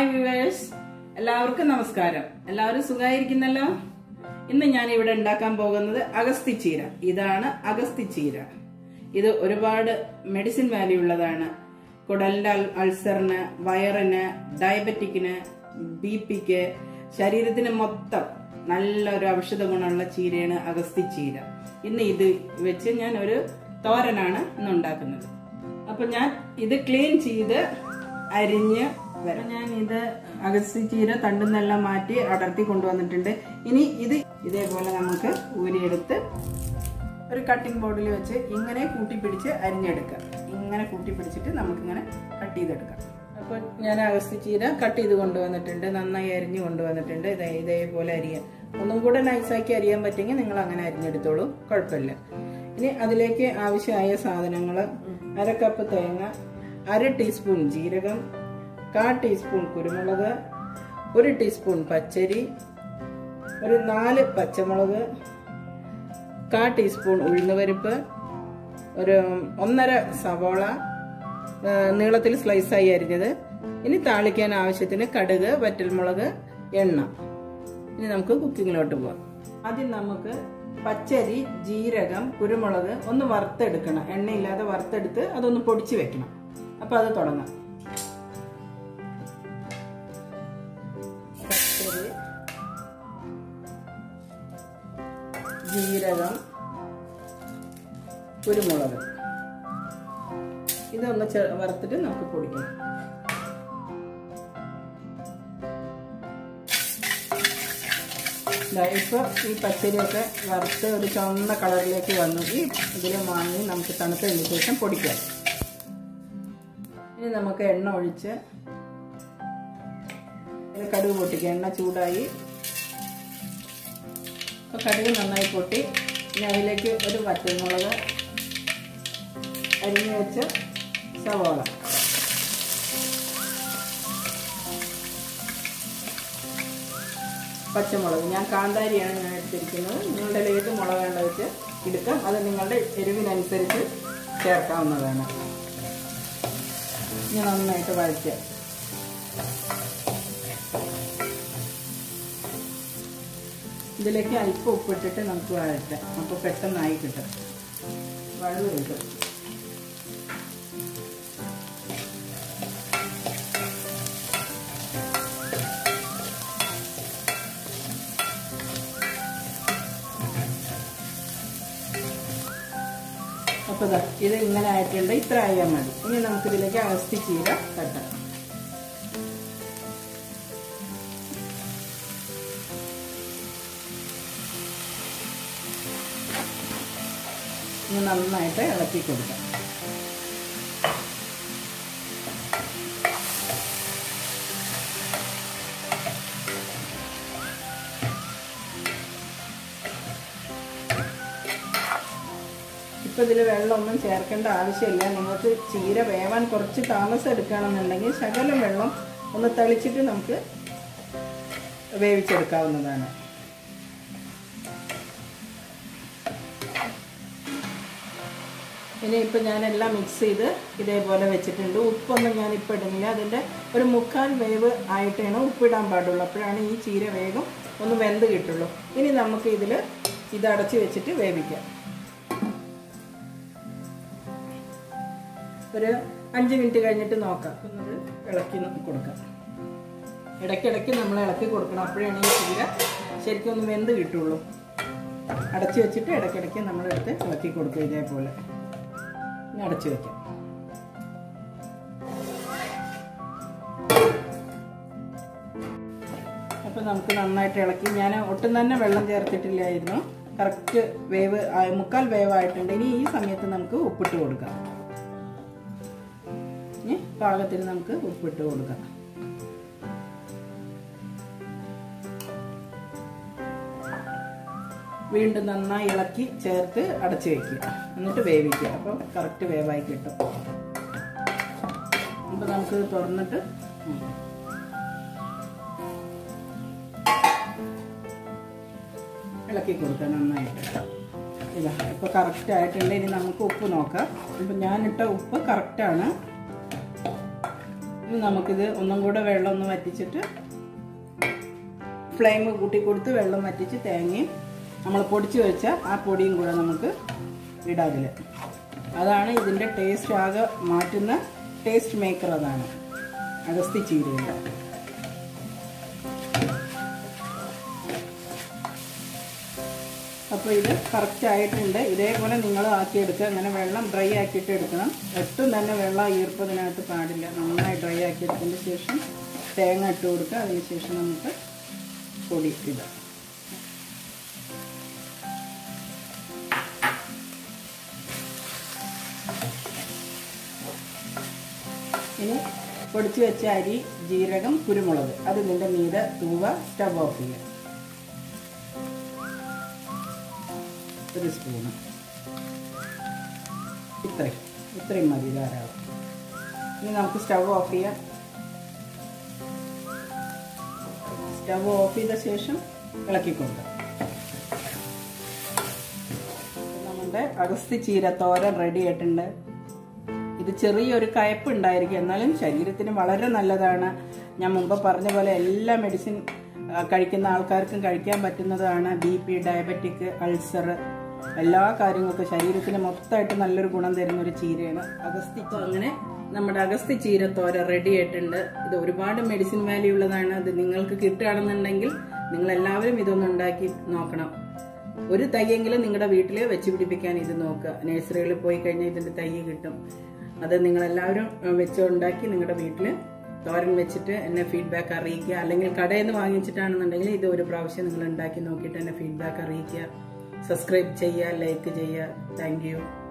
Hi viewers എല്ലാവർക്കും നമസ്കാരം എല്ലാവരും സുഖമായിരിക്കുന്നല്ലോ ഇന്ന് ഞാൻ ഇവിടെ ഉണ്ടാക്കാൻ പോകുന്നത് അഗസ്തിച്ചീര ഇതാണ് അഗസ്തിച്ചീര ഇത് ഒരുപാട് മെഡിസിൻ വാല്യൂ ഉള്ളതാണ് കുടലിന്റെ അൾ- അൾസറിന് വയറിന് ഡയബറ്റിക്കിന് ബി പിക്ക് ശരീരത്തിന് മൊത്തം നല്ലൊരു ഔഷധ ഗുണമുള്ള ചീരയാണ് അഗസ്തിച്ചീര ഇന്ന് ഇത് വെച്ച് ഞാൻ ഒരു തോരനാണ് ഇന്ന് ഉണ്ടാക്കുന്നത് അപ്പൊ ഞാൻ ഇത് ക്ലീൻ ചെയ്ത് അരിഞ്ഞ് വരാം ഞാൻ ഇത് അഗസ്തി ചീര തണ്ടുന്നെല്ലാം മാറ്റി അടർത്തി കൊണ്ടുവന്നിട്ടുണ്ട് ഇനി ഇത് ഇതേപോലെ നമുക്ക് ഊരിയെടുത്ത് ഒരു കട്ടിംഗ് ബോർഡിൽ വെച്ച് ഇങ്ങനെ കൂട്ടിപ്പിടിച്ച് അരിഞ്ഞെടുക്കാം ഇങ്ങനെ കൂട്ടിപ്പിടിച്ചിട്ട് നമുക്കിങ്ങനെ കട്ട് ചെയ്തെടുക്കാം അപ്പോൾ ഞാൻ അഗസ്തി ചീര കട്ട് ചെയ്ത് കൊണ്ടുവന്നിട്ടുണ്ട് നന്നായി അരിഞ്ഞ് കൊണ്ടുവന്നിട്ടുണ്ട് ഇതേ ഇതേപോലെ അരിയാൻ ഒന്നും കൂടെ നൈസാക്കി അരിയാൻ പറ്റുമെങ്കിൽ നിങ്ങൾ അങ്ങനെ അരിഞ്ഞെടുത്തോളൂ കുഴപ്പമില്ല ഇനി അതിലേക്ക് ആവശ്യമായ സാധനങ്ങൾ അര കപ്പ് തേങ്ങ അര ടീസ്പൂൺ ജീരകം കാ ടീസ്പൂൺ കുരുമുളക് ഒരു ടീസ്പൂൺ പച്ചരി ഒരു നാല് പച്ചമുളക് കാ ടീസ്പൂൺ ഉഴുന്നുപരിപ്പ് ഒരു ഒന്നര സവോള ആ, നീളത്തിൽ സ്ലൈസായി അരിഞ്ഞത് ഇനി താളിക്കാൻ ആവശ്യത്തിന് കടുക് വറ്റൽമുളക് എണ്ണ ഇനി നമുക്ക് കുക്കിങ്ങിലോട്ട് പോവാം ആദ്യം നമുക്ക് പച്ചരി ജീരകം കുരുമുളക് ഒന്ന് വറുത്തെടുക്കണം എണ്ണയില്ലാതെ വറുത്തെടുത്ത് അതൊന്ന് പൊടിച്ച് വെക്കണം അപ്പൊ അത് തുടങ്ങാം പച്ചരി ജീരകം കുരുമുളക് ഇതൊന്ന് ചെ- വറുത്തിട്ട് നമുക്ക് പൊടിക്കണം ദാ ഇപ്പൊ ഈ പച്ചരിയൊക്കെ വറുത്ത് ഒരു ചുവന്ന കളറിലേക്ക് വന്നു ഈ ഇതിൽ വാങ്ങി നമുക്ക് തണുത്തതിന് ശേഷം പൊടിക്കാം ഇനി നമുക്ക് എണ്ണ ഒഴിച്ച് ഇത് കടുക് പൊട്ടിക്കുക എണ്ണ ചൂടായി ഇപ്പൊ കടുക് നന്നായി പൊട്ടി ഇനി അതിലേക്ക് ഒരു വറ്റൽമുളക് അരിഞ്ഞു വെച്ച സവാള പച്ചമുളക് ഞാൻ കാന്താരിയാണ് ഞാൻ എടുത്തിരിക്കുന്നത് നിങ്ങളുടെ കയ്യിൽ ഏത് മുളക് വേണ്ട വെച്ച് എടുക്കാം അത് നിങ്ങളുടെ എരിവിനനുസരിച്ച് ചേർക്കാവുന്നതാണ് ഇനി നന്നായിട്ട് വഴറ്റുക ഇതിലേക്ക് അല്പം ഉപ്പിട്ടിട്ട് നമുക്ക് വഴറ്റാം അപ്പോൾ പെട്ടെന്നായി കിട്ടും വഴുത് കിട്ടും അപ്പോൾ ദാ ഇത് ഇങ്ങനെ ആയിട്ടുണ്ട് ഇത്ര ആയാൽ മതി ഇനി നമുക്കിതിലേക്ക് അഗസ്തി ചീര തട്ടാം ഇനി നന്നായിട്ട് ഇളക്കി കൊടുക്കാം ഇപ്പം ഇതിൽ വെള്ളമൊന്നും ചേർക്കേണ്ട ആവശ്യമില്ല നിങ്ങൾക്ക് ചീര വേവാൻ കുറച്ച് താമസം എടുക്കുകയാണെന്നുണ്ടെങ്കിൽ ശകലം വെള്ളം ഒന്ന് തളിച്ചിട്ട് നമുക്ക് വേവിച്ചെടുക്കാവുന്നതാണ് ഇനി ഇപ്പം ഞാനെല്ലാം മിക്സ് ചെയ്ത് ഇതേപോലെ വെച്ചിട്ടുണ്ട് ഉപ്പൊന്നും ഞാൻ ഇപ്പം ഇടുന്നില്ല അതിൻ്റെ ഒരു മുക്കാൽ വേവ് ആയിട്ടാണ് ഉപ്പിടാൻ പാടുള്ളൂ അപ്പോഴാണ് ഈ ചീര വേഗം ഒന്ന് വെന്ത് കിട്ടുള്ളൂ ഇനി നമുക്ക് ഇതിൽ ഇത് അടച്ച് വെച്ചിട്ട് വേവിക്കാം ഒരു അഞ്ച് മിനിറ്റ് കഴിഞ്ഞിട്ട് നോക്കാം ഒന്ന് ഇളക്കി കൊടുക്കാം ഇടയ്ക്കിടയ്ക്ക് നമ്മൾ ഇളക്കി കൊടുക്കണം അപ്പോഴാണ് ഈ ചീര ശരിക്കും ഒന്ന് വെന്ത് കിട്ടുള്ളൂ അടച്ചു വെച്ചിട്ട് ഇടയ്ക്കിടയ്ക്ക് നമ്മളെടുത്ത് ഇളക്കി കൊടുക്കുക ഇതേപോലെ ഇനി അടച്ചു വെക്കാം അപ്പം നമുക്ക് നന്നായിട്ട് ഇളക്കി ഞാൻ ഒട്ടും തന്നെ വെള്ളം ചേർത്തിട്ടില്ലായിരുന്നു കറക്റ്റ് വേവ് ആയി- മുക്കാൽ വേവായിട്ടുണ്ട് ഇനി ഈ സമയത്ത് നമുക്ക് ഉപ്പിട്ട് കൊടുക്കാം ഇനി പാകത്തിന് നമുക്ക് ഉപ്പിട്ട് കൊടുക്കാം വീണ്ടും നന്നായി ഇളക്കി ചേർത്ത് അടച്ചു വെക്കുക എന്നിട്ട് വേവിക്കുക അപ്പോൾ കറക്റ്റ് വേവായി കിട്ടും അപ്പോൾ നമുക്ക് തുറന്നിട്ട് നോക്കാം. ഇളക്കി കൊടുക്കുക നന്നായിട്ട് ഇതാ ഇപ്പോൾ കറക്റ്റ് ആയിട്ടുണ്ട് ഇനി നമുക്ക് ഉപ്പ് നോക്കാം ഇപ്പം ഞാനിട്ട ഉപ്പ് കറക്റ്റാണ് ഇനി നമുക്കിത് ഒന്നും കൂടെ വെള്ളം ഒന്ന് വറ്റിച്ചിട്ട് ഫ്ലെയിം കൂട്ടി കൊടുത്ത് വെള്ളം വറ്റിച്ച് തേങ്ങയും നമ്മൾ പൊടിച്ച് വെച്ച ആ പൊടിയും കൂടെ നമുക്ക് ഇടാതിൽ അതാണ് ഇതിൻ്റെ ടേസ്റ്റ് ആകെ മാറ്റുന്ന ടേസ്റ്റ് മേക്കർ അതാണ് അഗസ്തി ചീരയുടെ അപ്പോൾ ഇത് കറക്റ്റ് ആയിട്ടുണ്ട് ഇതേപോലെ നിങ്ങൾ ആക്കിയെടുക്കുക അങ്ങനെ വെള്ളം ഡ്രൈ ആക്കിയിട്ട് എടുക്കണം ഒട്ടും തന്നെ വെള്ളം ഈർപ്പതിനകത്ത് പാടില്ല നന്നായി ഡ്രൈ ആക്കിയെടുത്തതിന് ശേഷം തേങ്ങ ഇട്ട് കൊടുക്കുക അതിന് ശേഷം നമുക്ക് പൊടി ഇടാം ഇനി പൊടിച്ച് വെച്ച അരി ജീരകം കുരുമുളക് അത് ഇതിൻ്റെ മീതെ തൂവ സ്റ്റവ് ഓഫ് ചെയ്യുക ഒരു സ്പൂണ് ഇത്രയും ഇത്രയും മതി ധാരാളം ഇനി നമുക്ക് സ്റ്റവ് ഓഫ് ചെയ്യാം സ്റ്റവ് ഓഫ് ചെയ്ത ശേഷം ഇളക്കിക്കൊണ്ട് നമ്മുടെ അഗസ്തി ചീര തോരൻ റെഡി ആയിട്ടുണ്ട് ഇത് ചെറിയൊരു കയപ്പ് ഉണ്ടായിരിക്കും എന്നാലും ശരീരത്തിന് വളരെ നല്ലതാണ് ഞാൻ മുമ്പ് പറഞ്ഞ പോലെ എല്ലാ മെഡിസിൻ കഴിക്കുന്ന ആൾക്കാർക്കും കഴിക്കാൻ പറ്റുന്നതാണ് ബി പി ഡയബറ്റിക് അൾസർ എല്ലാ കാര്യങ്ങൾക്കും ശരീരത്തിന് മൊത്തമായിട്ട് നല്ലൊരു ഗുണം തരുന്ന ഒരു ചീരയാണ് അഗസ്തി ഇപ്പോൾ അങ്ങനെ നമ്മുടെ അഗസ്തി ചീരത്തോര റെഡി ആയിട്ടുണ്ട് ഇത് ഒരുപാട് മെഡിസിൻ വാല്യൂ ഉള്ളതാണ് അത് നിങ്ങൾക്ക് കിട്ടുകയാണെന്നുണ്ടെങ്കിൽ നിങ്ങൾ എല്ലാവരും ഇതൊന്ന് ഉണ്ടാക്കി നോക്കണം ഒരു തൈയെങ്കിലും നിങ്ങളുടെ വീട്ടിൽ വെച്ച് പിടിപ്പിക്കാൻ ഇത് നോക്കുക നഴ്സറികളിൽ പോയി കഴിഞ്ഞാൽ ഇതിന്റെ തൈ കിട്ടും അത് നിങ്ങൾ എല്ലാവരും വെച്ച് ഉണ്ടാക്കി നിങ്ങളുടെ വീട്ടിൽ തോരൻ വെച്ചിട്ട് എന്നെ ഫീഡ്ബാക്ക് അറിയിക്കുക അല്ലെങ്കിൽ കടയിൽ നിന്ന് വാങ്ങിച്ചിട്ടാണെന്നുണ്ടെങ്കിൽ ഇത് ഒരു പ്രാവശ്യം നിങ്ങൾ ഉണ്ടാക്കി നോക്കിയിട്ട് എന്നെ ഫീഡ്ബാക്ക് അറിയിക്കുക സബ്സ്ക്രൈബ് ചെയ്യുക ലൈക്ക് ചെയ്യുക താങ്ക്